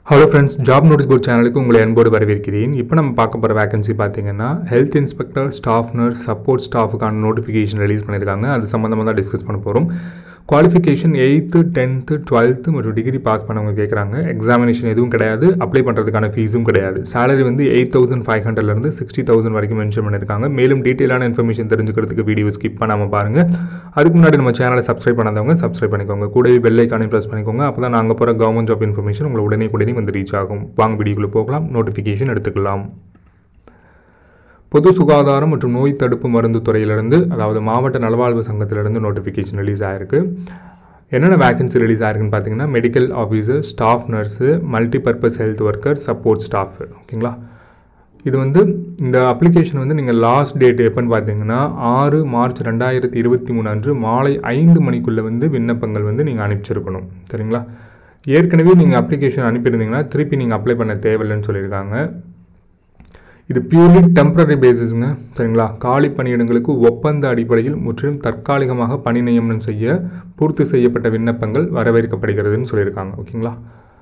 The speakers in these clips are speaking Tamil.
hello friends job notice board சேனலுக்கு உங்களை அன்போடு வரவேற்கிறேன் இப்போ நம்ம பார்க்க போகிற வேகன்சி பார்த்தீங்கன்னா health inspector staff nurse support ஸ்டாஃபுக்கான நோட்டிஃபிகேஷன் ரிலீஸ் பண்ணியிருக்காங்க அது சம்மந்தமாக தான் டிஸ்கஸ் பண்ண போகிறோம் குவாலிஃபிகேஷன் எயித்து டென்த்து டுவெல்த்து மற்றும் டிகிரி பாஸ் பண்ணவங்க கேட்குறாங்க எக்ஸாமினேஷன் எதுவும் கிடையாது அப்ளை பண்ணுறதுக்கான ஃபீஸும் கிடையாது சேலரி வந்து எயிட் தௌசண்ட் ஃபைவ் ஹண்ட்ரட்லேருந்து சிக்ஸ்டி தௌசண்ட் வரைக்கும் மென்ஷன் பண்ணியிருக்காங்க மேலும் டீட்டெயிலான இன்ஃபர்மேஷன் தெரிஞ்சுக்கிறதுக்கு வீடியோ ஸ்கிப் பண்ணாமல் பாருங்கள் அதுக்கு முன்னாடி நம்ம சேனலை சப்ஸ்கிரைப் பண்ணாதவங்க சப்ஸ்கிரைப் பண்ணிக்கோங்க கூடவே பெல் ஐக்கானை ப்ரெஸ் பண்ணிக்கோங்க அப்போ தான் நாங்கள் போகிற கவர்மெண்ட் ஜாப் இன்ஃபர்மேஷன் உங்களை உடனே உடனே வந்து ரீச் ஆகும் வாங்க வீடியோக்குள்ளே போகலாம் நோட்டிஃபிகேஷன் எடுத்துக்கலாம் பொது சுகாதாரம் மற்றும் நோய் தடுப்பு மருந்து துறையிலிருந்து அதாவது மாவட்ட நலவாழ்வு சங்கத்திலிருந்து நோட்டிஃபிகேஷன் ரிலீஸ் ஆயிருக்கு என்னென்ன வேகன்சி ரிலீஸ் ஆயிருக்குன்னு பார்த்தீங்கன்னா medical officer staff nurse multipurpose health worker support staff ஓகேங்களா இது வந்து இந்த அப்ளிகேஷன் வந்து நீங்கள் லாஸ்ட் டேட் எப்போன்னு பார்த்தீங்கன்னா ஆறு மார்ச் ரெண்டாயிரத்தி இருபத்தி மூணு அன்று மாலை ஐந்து மணிக்குள்ளே வந்து விண்ணப்பங்கள் வந்து நீங்கள் அனுப்பிச்சிருக்கணும் சரிங்களா ஏற்கனவே நீங்கள் அப்ளிகேஷன் அனுப்பியிருந்தீங்கன்னா திருப்பி நீங்கள் அப்ளை பண்ண தேவையில்லைன்னு சொல்லியிருக்காங்க இது பியூர்லி டெம்பரரி பேசிஸுங்க சரிங்களா காலி பணியிடங்களுக்கு ஒப்பந்த அடிப்படையில் முற்றிலும் தற்காலிகமாக பணி நியமனம் செய்ய பூர்த்தி செய்யப்பட்ட விண்ணப்பங்கள் வரவேற்கப்படுகிறதுன்னு சொல்லியிருக்காங்க ஓகேங்களா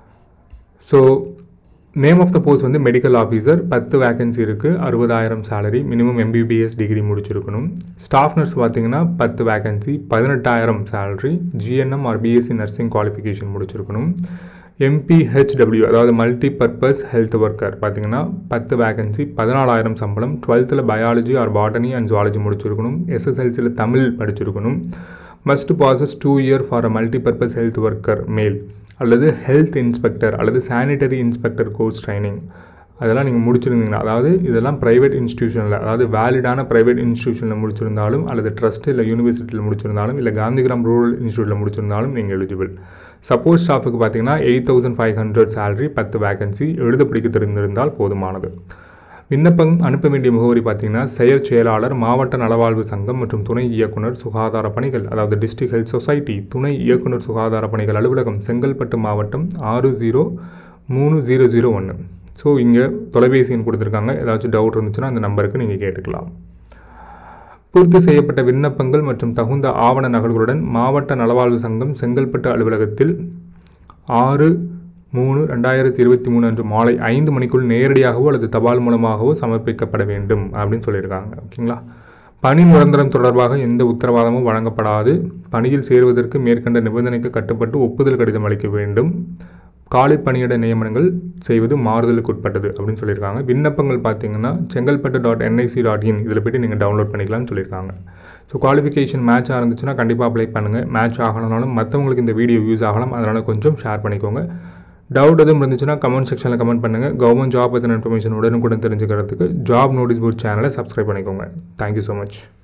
so name of the post வந்து மெடிக்கல் ஆஃபீஸர் பத்து வேகன்சி இருக்குது அறுபதாயிரம் சேலரி மினிமம் எம்பிபிஎஸ் டிகிரி முடிச்சிருக்கணும் ஸ்டாஃப் நர்ஸ் பார்த்தீங்கன்னா பத்து வேகன்சி பதினெட்டாயிரம் salary GNM or BSc nursing qualification முடிச்சிருக்கணும் எம்பிஹெச்டபிள்யூ அதாவது மல்டி பர்பஸ் ஹெல்த் ஒர்க்கர் பார்த்தீங்கன்னா பத்து வேகன்சி பதினாலாயிரம் சம்பளம் டுவெல்த்தில் biology or botany and zoology முடிச்சிருக்கணும் எஸ்எஸ்எல்சியில் தமிழ் படிச்சிருக்கணும் must passes two year for a multi purpose health worker male அல்லது ஹெல்த் இன்ஸ்பெக்டர் அல்லது சானிட்டரி இன்ஸ்பெக்டர் கோர்ஸ் ட்ரைனிங் அதெல்லாம் நீங்கள் முடிச்சிருந்தீங்கன்னா அதாவது இதெல்லாம் ப்ரைவேட் இன்ஸ்டியூஷனில் அதாவது வேலிடான ப்ரைவேட் இன்ஸ்டியூஷனில் முடிச்சிருந்தாலும் அல்லது ட்ரஸ்ட் இல்லை யூனிவர்சிட்டியில் முடிச்சிருந்தாலும் இல்லை காந்திகிராம் ரூரல் இன்ஸ்டியூட்டில் முடிச்சிருந்தாலும் நீங்கள் எலிஜிபிள் சப்போர்ட் ஸ்டாஃபுக்கு பார்த்தீங்கன்னா eight thousand five hundred salary பத்து வேகன்சி எழுத பிடிக்க தெரிந்திருந்தால் போதுமானது விண்ணப்பம் அனுப்ப வேண்டிய முகவரி பார்த்தீங்கன்னா செயற் செயலாளர் மாவட்ட நலவாழ்வு சங்கம் மற்றும் துணை இயக்குனர் சுகாதார பணிகள் அதாவது டிஸ்ட்ரிக்ட் ஹெல்த் சொசைட்டி துணை இயக்குனர் சுகாதார பணிகள் அலுவலகம் செங்கல்பட்டு மாவட்டம் ஆறு ஜீரோ மூணு ஜீரோ ஜீரோ ஒன்று ஸோ இங்கே தொலைபேசி எண் கொடுத்துருக்காங்க ஏதாச்சும் டவுட் இருந்துச்சுன்னா அந்த நம்பருக்கு நீங்கள் கேட்டுக்கலாம் பூர்த்தி செய்யப்பட்ட விண்ணப்பங்கள் மற்றும் தகுந்த ஆவண நகல்களுடன் மாவட்ட நலவாழ்வு சங்கம் செங்கல்பட்டு அலுவலகத்தில் ஆறு மூணு ரெண்டாயிரத்தி இருபத்தி மூணு அன்று மாலை ஐந்து மணிக்குள் நேரடியாகவோ அல்லது தபால் மூலமாகவோ சமர்ப்பிக்கப்பட வேண்டும் அப்படின்னு சொல்லியிருக்காங்க ஓகேங்களா பணி நிரந்தரம் தொடர்பாக எந்த உத்தரவாதமும் வழங்கப்படாது பணியில் சேருவதற்கு மேற்கண்ட நிபந்தனைக்கு கட்டுப்பட்டு ஒப்புதல் கடிதம் அளிக்க வேண்டும் காலி பணியிட நியமனங்கள் செய்வது மாறுதலுக்கு உட்பட்டது அப்படின்னு சொல்லியிருக்காங்க விண்ணப்பங்கள் பார்த்தீங்கன்னா Chengalpattu dot NIC dot in இதில் போய்ட்டு நீங்கள் டவுன்லோட் பண்ணிக்கலாம்னு சொல்லியிருக்காங்க ஸோ குவாலிஃபிகேஷன் மேட்ச் இருந்துச்சுன்னா கண்டிப்பாக அப்ளை பண்ணுங்கள் மேட்ச் ஆகணும்னாலும் மற்றவங்களுக்கு இந்த வீடியோ யூஸ் ஆகலாம் அதனால் கொஞ்சம் ஷேர் பண்ணிக்கோங்க டவுட் எதுவும் இருந்துச்சுன்னா கமெண்ட் செக்ஷனில் கமெண்ட் பண்ணுங்கள் கவர்மெண்ட் ஜாப் பற்றின இன்ஃபர்மேஷன் உடனுக்குடன் தெரிஞ்சுக்கிறதுக்கு ஜாப் நோட்டீஸ் போர்ட் சேனலை சப்ஸ்கிரைப் பண்ணிக்கோங்க தேங்க்யூ ஸோ மச்